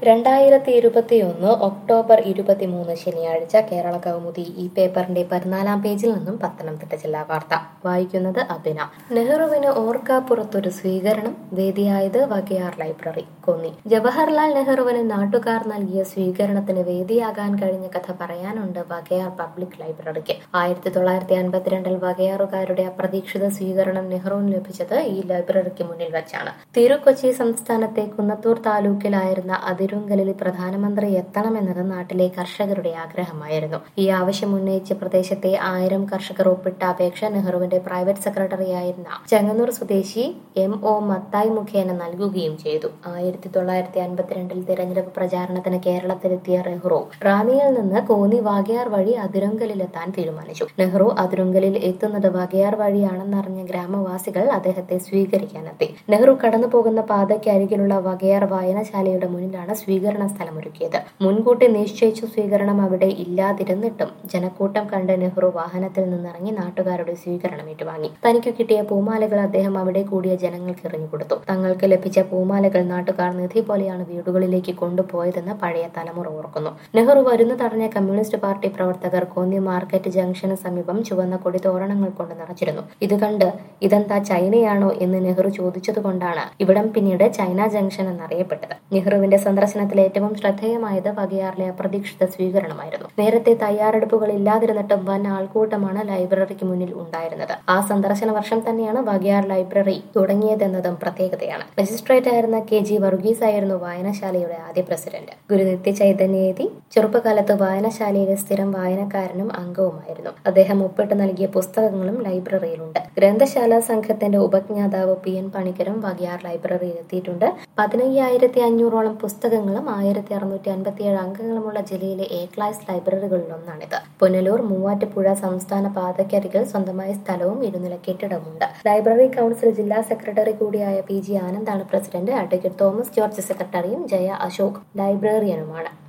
രണ്ടായിരത്തി ഇരുപത്തിയൊന്ന് ഒക്ടോബർ ഇരുപത്തിമൂന്ന് ശനിയാഴ്ച കേരള കൗമുദി ഈ പേപ്പറിന്റെ പതിനാലാം പേജിൽ നിന്നും പത്തനംതിട്ട ജില്ലാ വാർത്ത വായിക്കുന്നത് അഭിന നെഹ്റുവിന് ഓർക്കാപ്പുറത്തൊരു സ്വീകരണം വേദിയായത് വകയാർ ലൈബ്രറി കൊന്നി ജവഹർലാൽ നെഹ്റുവിന് നാട്ടുകാർ നൽകിയ സ്വീകരണത്തിന് വേദിയാകാൻ കഴിഞ്ഞ കഥ പറയാനുണ്ട് വകയാർ പബ്ലിക് ലൈബ്രറിക്ക് ആയിരത്തി തൊള്ളായിരത്തി അൻപത്തിരണ്ടിൽ വകയാറുകാരുടെ അപ്രതീക്ഷിത സ്വീകരണം നെഹ്റുവിന് ലഭിച്ചത് ഈ ലൈബ്രറിക്ക് മുന്നിൽ വെച്ചാണ് തിരുക്കൊച്ചി സംസ്ഥാനത്തെ കുന്നത്തൂർ താലൂക്കിലായിരുന്ന അതിരുങ്കലിൽ പ്രധാനമന്ത്രി എത്തണമെന്നത് നാട്ടിലെ കർഷകരുടെ ആഗ്രഹമായിരുന്നു ഈ ആവശ്യം ഉന്നയിച്ച് പ്രദേശത്തെ ആയിരം കർഷകർ ഒപ്പിട്ട അപേക്ഷ നെഹ്റുവിന്റെ പ്രൈവറ്റ് സെക്രട്ടറിയായിരുന്ന ചെങ്ങന്നൂർ സ്വദേശി എം ഒ മത്തായി മുഖേന നൽകുകയും ചെയ്തു ആയിരത്തി തൊള്ളായിരത്തി അൻപത്തിരണ്ടിൽ തിരഞ്ഞെടുപ്പ് പ്രചാരണത്തിന് കേരളത്തിലെത്തിയ നെഹ്റു റാന്നിയിൽ നിന്ന് കോന്നി വാഗയാർ വഴി അതിരുങ്കലിലെത്താൻ തീരുമാനിച്ചു നെഹ്റു അതിരുങ്കലിൽ എത്തുന്നത് വാഗയാർ വഴിയാണെന്നറിഞ്ഞ ഗ്രാമവാസികൾ അദ്ദേഹത്തെ സ്വീകരിക്കാനെത്തി നെഹ്റു കടന്നു പോകുന്ന പാതയ്ക്ക് അരികിലുള്ള വകയാർ വായനശാലയുടെ മുന്നിലാണ് സ്വീകരണ സ്ഥലമൊരുക്കിയത് മുൻകൂട്ടി നിശ്ചയിച്ച സ്വീകരണം അവിടെ ഇല്ലാതിരുന്നിട്ടും ജനക്കൂട്ടം കണ്ട് നെഹ്റു വാഹനത്തിൽ നിന്നിറങ്ങി നാട്ടുകാരുടെ സ്വീകരണം ഏറ്റുവാങ്ങി തനിക്ക് കിട്ടിയ പൂമാലകൾ അദ്ദേഹം അവിടെ കൂടിയ ജനങ്ങൾക്ക് എറിഞ്ഞുകൊടുത്തു തങ്ങൾക്ക് ലഭിച്ച പൂമാലകൾ നാട്ടുകാർ നിധി പോലെയാണ് വീടുകളിലേക്ക് കൊണ്ടുപോയതെന്ന് പഴയ തലമുറ ഓർക്കുന്നു നെഹ്റു വരുന്ന തടഞ്ഞ കമ്മ്യൂണിസ്റ്റ് പാർട്ടി പ്രവർത്തകർ കോന്നി മാർക്കറ്റ് ജംഗ്ഷന് സമീപം ചുവന്ന കൊടി തോരണങ്ങൾ കൊണ്ട് നിറച്ചിരുന്നു ഇത് കണ്ട് ഇതെന്താ ചൈനയാണോ എന്ന് നെഹ്റു ചോദിച്ചതുകൊണ്ടാണ് ഇവിടം പിന്നീട് ചൈന ജംഗ്ഷൻ എന്നറിയപ്പെട്ടത് നെഹ്റുവിന്റെ സന്ദർശനത്തിൽ ഏറ്റവും ശ്രദ്ധേയമായത് വകയാറിലെ അപ്രതീക്ഷിത സ്വീകരണമായിരുന്നു നേരത്തെ തയ്യാറെടുപ്പുകൾ ഇല്ലാതിരുന്നിട്ടും വൻ ആൾക്കൂട്ടമാണ് ലൈബ്രറിക്ക് മുന്നിൽ ഉണ്ടായിരുന്നത് ആ സന്ദർശന വർഷം തന്നെയാണ് വകയാർ ലൈബ്രറി തുടങ്ങിയതെന്നതും പ്രത്യേകതയാണ് മജിസ്ട്രേറ്റ് ആയിരുന്ന കെ ജി വർഗീസ് ആയിരുന്നു വായനശാലയുടെ ആദ്യ പ്രസിഡന്റ് ഗുരു നിത്യ ചൈതന്യേതി ചെറുപ്പകാലത്ത് വായനശാലയിലെ സ്ഥിരം വായനക്കാരനും അംഗവുമായിരുന്നു അദ്ദേഹം ഒപ്പിട്ട് നൽകിയ പുസ്തകങ്ങളും ലൈബ്രറിയിലുണ്ട് ഗ്രന്ഥശാല സംഘത്തിന്റെ ഉപജ്ഞാതാവ് പി എൻ പണിക്കരും വകയാർ ലൈബ്രറിയിൽ എത്തിയിട്ടുണ്ട് പതിനയ്യായിരത്തി അഞ്ഞൂറോളം പുസ്തകങ്ങളും ആയിരത്തി അറുന്നൂറ്റി അൻപത്തിയേഴ് അംഗങ്ങളുമുള്ള ജില്ലയിലെ എ ക്ലാസ് ലൈബ്രറികളിലൊന്നാണിത് പുനലൂർ മൂവാറ്റുപുഴ സംസ്ഥാന പാതയ്ക്കരികിൽ സ്വന്തമായ സ്ഥലവും ഇരുനില കെട്ടിടമുണ്ട് ലൈബ്രറി കൗൺസിൽ ജില്ലാ സെക്രട്ടറി കൂടിയായ പി ജി ആനന്ദാണ് പ്രസിഡന്റ് അഡ്വക്കേറ്റ് തോമസ് ജോർജ് സെക്രട്ടറിയും ജയ അശോക് ലൈബ്രറിയനുമാണ്